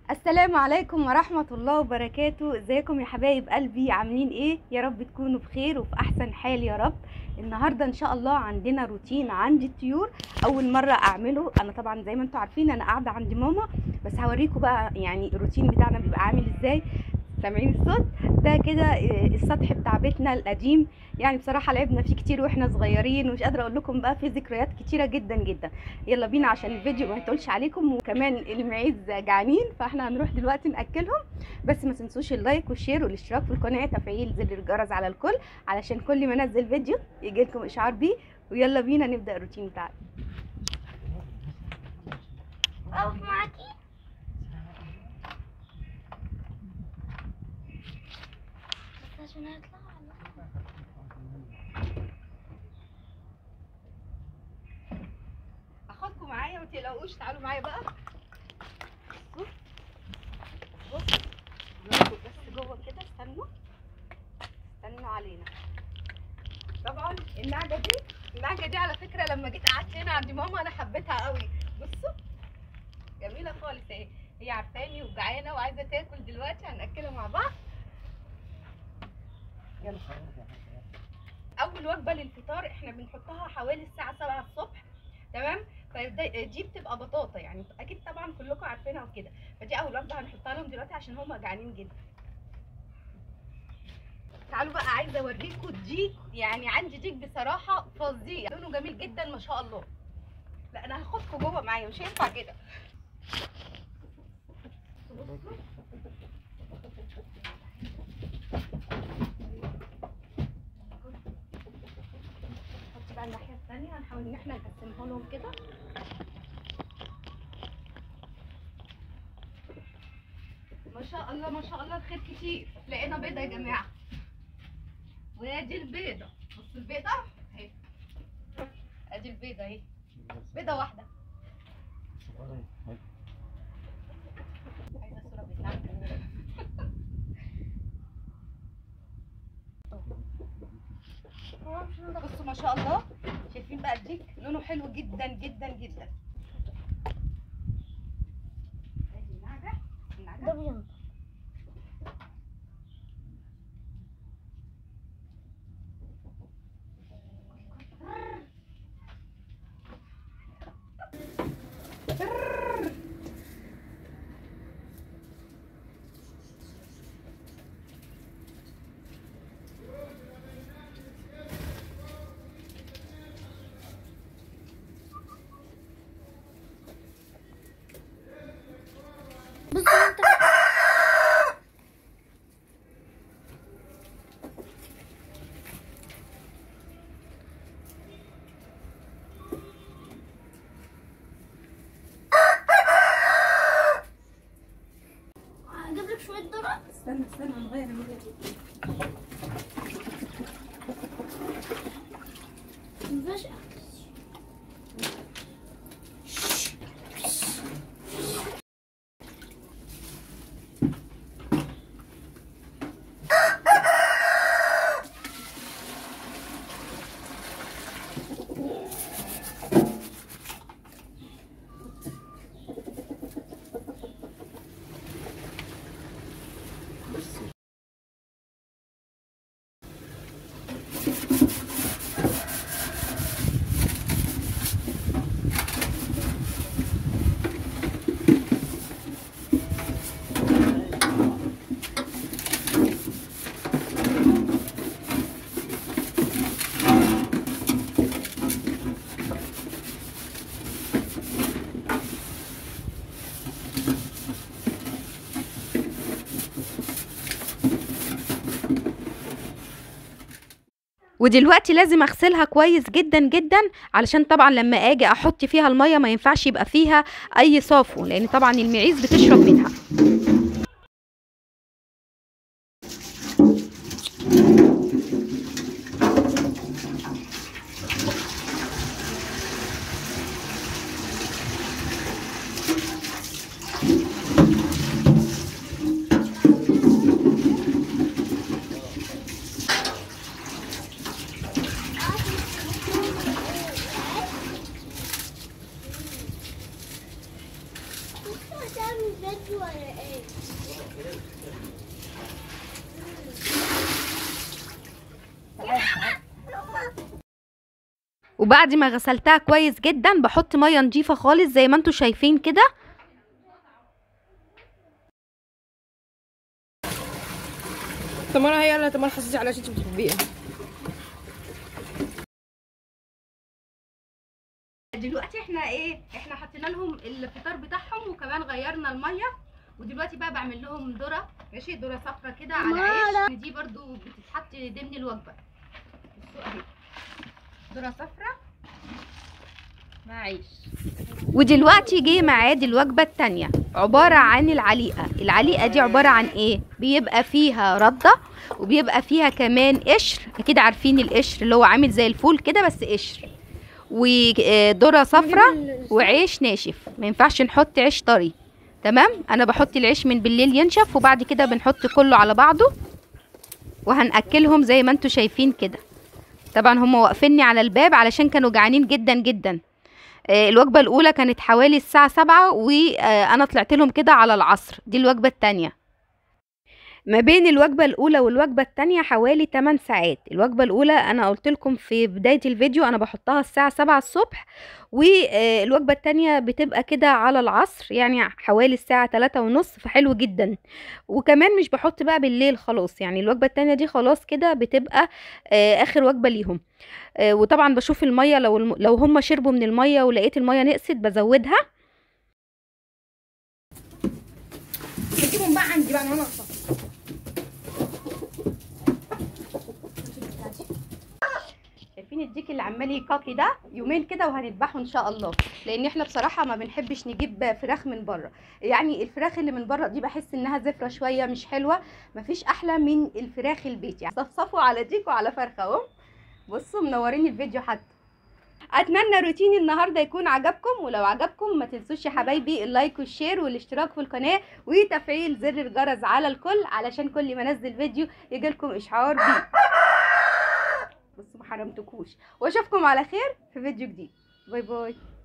السلام عليكم ورحمة الله وبركاته ازيكم يا حبايب قلبي عاملين ايه يا رب تكونوا بخير وفي احسن حال يا رب النهاردة ان شاء الله عندنا روتين عند الطيور اول مرة اعمله انا طبعا زي ما انتم عارفين انا قاعدة عند ماما بس هوريكم بقى يعني الروتين بتاعنا بيبقى عامل ازاي سامعين الصوت ده كده آه، السطح بتاع بيتنا القديم يعني بصراحة لعبنا فيه كتير واحنا صغيرين ومش قادرة اقول لكم بقى في ذكريات كتيرة جدا جدا يلا بينا عشان الفيديو ما يطولش عليكم وكمان المعيز جعانين فاحنا هنروح دلوقتي ناكلهم بس ما تنسوش اللايك والشير والاشتراك في القناه تفعيل زر الجرس على الكل علشان كل ما انزل فيديو يجي لكم اشعار بيه ويلا بينا نبدا الروتين بتاعنا اقف معاكي بس عشان هيطلع اخدكم معايا ما تقلقوش تعالوا معايا بقى بصوا بص هناخد بس جوه كده استنوا استنوا علينا طبعا النعجه دي النعجه دي على فكره لما جيت قعدت هنا عند ماما انا حبيتها قوي بصوا جميله خالص اهي هي عارفاني وجعانه وعايزه تاكل دلوقتي هناكلها مع بعض يلا اول وجبه للفطار احنا بنحطها حوالي الساعه 7 الصبح تمام فدي بتبقى بطاطا يعني اكيد طبعا كلكم عارفينها وكده فدي اول وجبه هنحطها لهم دلوقتي عشان هم جعانين جدا تعالوا بقى عايزه اوريكم ديك يعني عندي ديك بصراحه فظيع لونه جميل جدا ما شاء الله لا انا هاخدكم جوه معايا مش هينفع كده نحط بقى الناحيه الثانيه هنحاول ان احنا نقسمها لهم كده ما شاء الله ما شاء الله الخير كتير لقينا بيضه يا جماعه وادي البيضه بص البيضه اهي ادي البيضه اهي بيضه واحده عايزه صوره بالنعم هو مش نضف بصوا ما شاء الله شايفين بقى الديك لونه حلو جدا جدا جدا ادي النعجه النعجه ده بينضف بص انت هجيب لك شويه ذره استنى استنى هنغير المية مفيهاش ودلوقتي لازم اغسلها كويس جدا جدا علشان طبعا لما اجي احط فيها الميه ما ينفعش يبقى فيها اي صافو لان طبعا المعيز بتشرب منها تعمل دي ولا ايه؟ وبعد ما غسلتها كويس جدا بحط ميه نضيفه خالص زي ما انتوا شايفين كده تمارا هي اللي تمارا حسيتي على شيء بتحبيها دلوقتي احنا ايه احنا حطينا لهم الفطار بتاعهم وكمان غيرنا الميه ودلوقتي بقى بعمل لهم ذره ماشي ذره صفرا كده على عيش دي برضو بتتحط ضمن الوجبه بصوا اهي ذره صفرا مع عيش ودلوقتي جه ميعاد الوجبه التانية عباره عن العليقه العليقه دي عباره عن ايه بيبقى فيها رده وبيبقى فيها كمان قشر اكيد عارفين القشر اللي هو عامل زي الفول كده بس قشر وذره صفرا وعيش ناشف ما ينفعش نحط عيش طري تمام انا بحط العيش من بالليل ينشف وبعد كده بنحط كله على بعضه وهنأكلهم زي ما انتوا شايفين كده طبعا هم واقفيني على الباب علشان كانوا جعانين جدا جدا آه، الوجبة الأولى كانت حوالي الساعة سبعة وأنا طلعت لهم كده على العصر دي الوجبة التانية ما بين الوجبة الأولى والوجبة التانية حوالي 8 ساعات الوجبة الأولى أنا قلت لكم في بداية الفيديو أنا بحطها الساعة 7 الصبح والوجبة التانية بتبقى كده على العصر يعني حوالي الساعة 3 ونص فحلو جدا وكمان مش بحط بقى بالليل خلاص يعني الوجبة التانية دي خلاص كده بتبقى آه، آخر وجبة ليهم آه، وطبعا بشوف المية لو الم... لو هم شربوا من المية ولقيت المية نقصت بزودها هجيبهم بقى عندي بقى انا ناقصه شايفين الديك اللي عمال يكاكي ده يومين كده وهنذبحه ان شاء الله لان احنا بصراحه ما بنحبش نجيب فراخ من بره يعني الفراخ اللي من بره دي بحس انها زفره شويه مش حلوه مفيش احلى من الفراخ البيت يعني صفصفوا على ديك وعلى فرخه اهو بصوا منورين الفيديو حتى اتمنى روتين النهارده يكون عجبكم ولو عجبكم ما تنسوش يا حبايبي اللايك والشير والاشتراك في القناه وتفعيل زر الجرس على الكل علشان كل ما انزل فيديو يجيلكم اشعار بيه بصوا ما حرمتكوش واشوفكم على خير في فيديو جديد باي باي